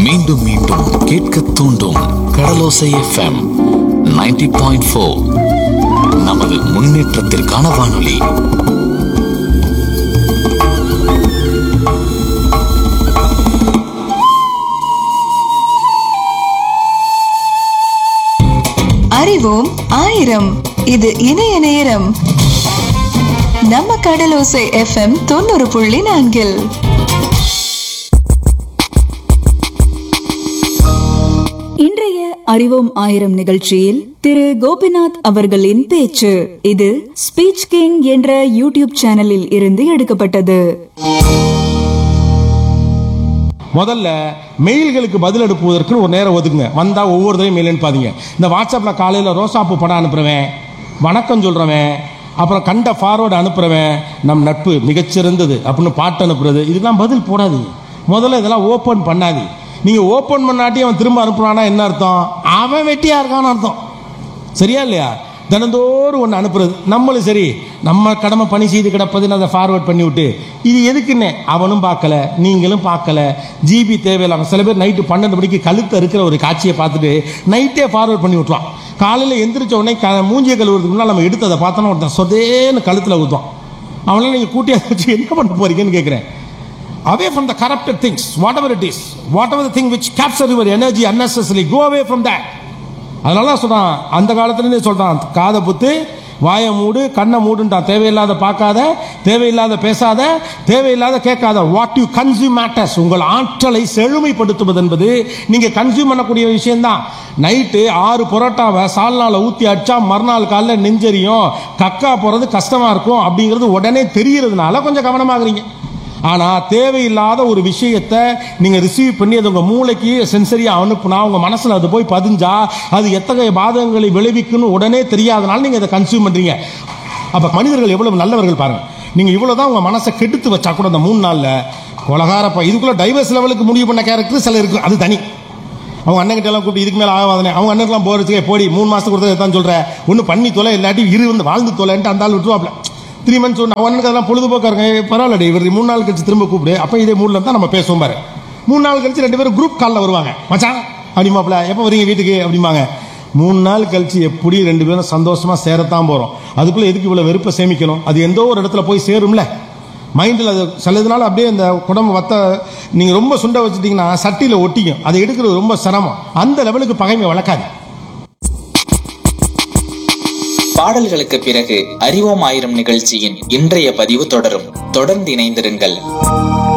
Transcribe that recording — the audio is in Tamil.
மீண்டும் மீண்டும் கேட்க தூண்டும் கடலோசை எஃப்எம் 90.4 பாயிண்ட் ஃபோர் நமது முன்னேற்றத்திற்கான வானொலி அறிவோம் ஆயிரம் இது இணைய நேரம் நம்ம கடலோசை எஃப்எம் தொண்ணூறு புள்ளி நான்கில் இன்றைய அறிவோம் ஆயிரம் நிகழ்ச்சியில் திரு கோபிநாத் அவர்களின் பேச்சு இது ஸ்பீச் கிங் என்ற யூடியூப் சேனலில் இருந்து எடுக்கப்பட்டது முதல்ல மெயில்களுக்கு பதில் அனுப்புவதற்கு ஒரு நேரம் ஒதுக்குங்க வந்தால் ஒவ்வொரு தடவையும் மெயில் அனுப்பாதீங்க இந்த வாட்ஸ்அப்பில் காலையில் ரோசாப்பூ படம் அனுப்புகிறவன் வணக்கம் சொல்கிறவன் அப்புறம் கண்ட ஃபார்வர்டு அனுப்புகிறவன் நம் நட்பு மிகச்சிறந்தது அப்படின்னு பாட்டு அனுப்புறது இதுக்கெல்லாம் பதில் போடாதீங்க முதல்ல இதெல்லாம் ஓப்பன் பண்ணாதீங்க நீங்கள் ஓப்பன் பண்ணாட்டி அவன் திரும்ப அனுப்புனானா என்ன அர்த்தம் அவன் வெட்டியாக இருக்கான்னு அர்த்தம் சரியா இல்லையா தினந்தோறும் ஒன்று அனுப்புறது நம்மளும் சரி நம்ம கடமை பணி செய்து கிடப்பதுன்னு அதை ஃபார்வர்ட் பண்ணி விட்டு இது எதுக்குன்னு அவனும் பார்க்கல நீங்களும் பார்க்கல ஜிபி தேவையில்லாம சில பேர் நைட்டு பன்னெண்டு மணிக்கு கழுத்து இருக்கிற ஒரு காட்சியை பார்த்துட்டு நைட்டே ஃபார்வர்ட் பண்ணி விட்டுருவான் காலையில் எந்திரிச்ச உடனே க மூஞ்சிய கழுவுறதுக்கு முன்னால் நம்ம எடுத்து அதை பார்த்தோன்னா ஒருத்தன் சொதேன்னு கழுத்தில் ஊற்றுவான் அவனால நீங்கள் கூட்டியாக வச்சு என்ன பண்ண போறீங்கன்னு கேட்குறேன் away from the corrupted things, whatever it is, whatever the thing which capture your energy unnecessarily, go away from that. அதனால தான் சொல்றான் அந்த காலத்துலேருந்தே சொல்றான் காதை புத்து வாயை மூடு கண்ணை மூடுன்றான் தேவையில்லாத பார்க்காத தேவையில்லாத பேசாத தேவையில்லாத கேட்காத வாட் யூ கன்சியூம் மேட்டர்ஸ் உங்கள் ஆற்றலை செழுமைப்படுத்துவது என்பது நீங்க கன்சியூம் பண்ணக்கூடிய விஷயம்தான் நைட்டு ஆறு பரோட்டாவை சால்னால ஊற்றி அடிச்சா மறுநாள் காலைல நெஞ்செரியும் கக்கா போறது கஷ்டமா இருக்கும் அப்படிங்கிறது உடனே தெரியறதுனால கொஞ்சம் கவனமாகறீங்க ஆனா தேவையில்லாத ஒரு விஷயத்தை நீங்க ரிசீவ் பண்ணி அது உங்க மூளைக்கு சென்சரியா அனுப்புனா உங்க மனசுல அது போய் பதிஞ்சா அது எத்தகைய பாதகங்களை விளைவிக்குன்னு உடனே தெரியாதனால நீங்க அதை கன்சியூம் பண்றீங்க அப்ப மனிதர்கள் எவ்வளவு நல்லவர்கள் பாருங்க நீங்க இவ்வளவுதான் உங்க மனசை கெடுத்து வச்சா கூட அந்த மூணு நாள்ல கொலகாரப்பா இதுக்குள்ள டைவர்ஸ் லெவலுக்கு முடிவு பண்ண கேரக்டர் சில இருக்கு அது தனி அவங்க அண்ணன் கிட்ட எல்லாம் கூப்பிட்டு இதுக்கு மேல ஆகாதனே அவங்க அண்ணனுக்குலாம் போர் வச்சுக்கே போடி மூணு மாசத்துக்கு கொடுத்தது தான் சொல்ற ஒன்று பண்ணி தொலை இல்லாட்டி இரு வந்து வாழ்ந்து தொலைன்ட்டு அந்த ஆள் விட்டுருவாப்ல த்ரீ மந்த்ஸ் ஒன்று அவனுக்கு அதெல்லாம் பொழுதுபோக்கா இருங்க பரவாயில்ல இவர் மூணு நாள் கழிச்சு திரும்ப கூப்பிடு அப்போ இதே மூணுல தான் நம்ம பேசுவோம் பாரு மூணு நாள் கழிச்சு ரெண்டு பேரும் குரூப் காலில் வருவாங்க மச்சான் அப்படிமாப்ல எப்போ வரீங்க வீட்டுக்கு அப்படிம்பாங்க மூணு நாள் கழிச்சு எப்படி ரெண்டு பேரும் சந்தோஷமா சேரத்தான் போறோம் அதுக்குள்ள எதுக்கு இவ்வளவு வெறுப்பை சேமிக்கணும் அது எந்தோ ஒரு இடத்துல போய் சேரும்ல மைண்டில் அது சிலதுனால அப்படியே இந்த குடம்பு வத்த நீங்கள் ரொம்ப சுண்ட வச்சுட்டீங்கன்னா சட்டியில் ஒட்டிக்கும் அதை எடுக்கிறது ரொம்ப சிரமம் அந்த லெவலுக்கு பகைமை வளர்க்காது பாடல்களுக்கு பிறகு அறிவோம் ஆயிரம் நிகழ்ச்சியின் இன்றைய பதிவு தொடரும் தொடர்ந்து இணைந்திருங்கள்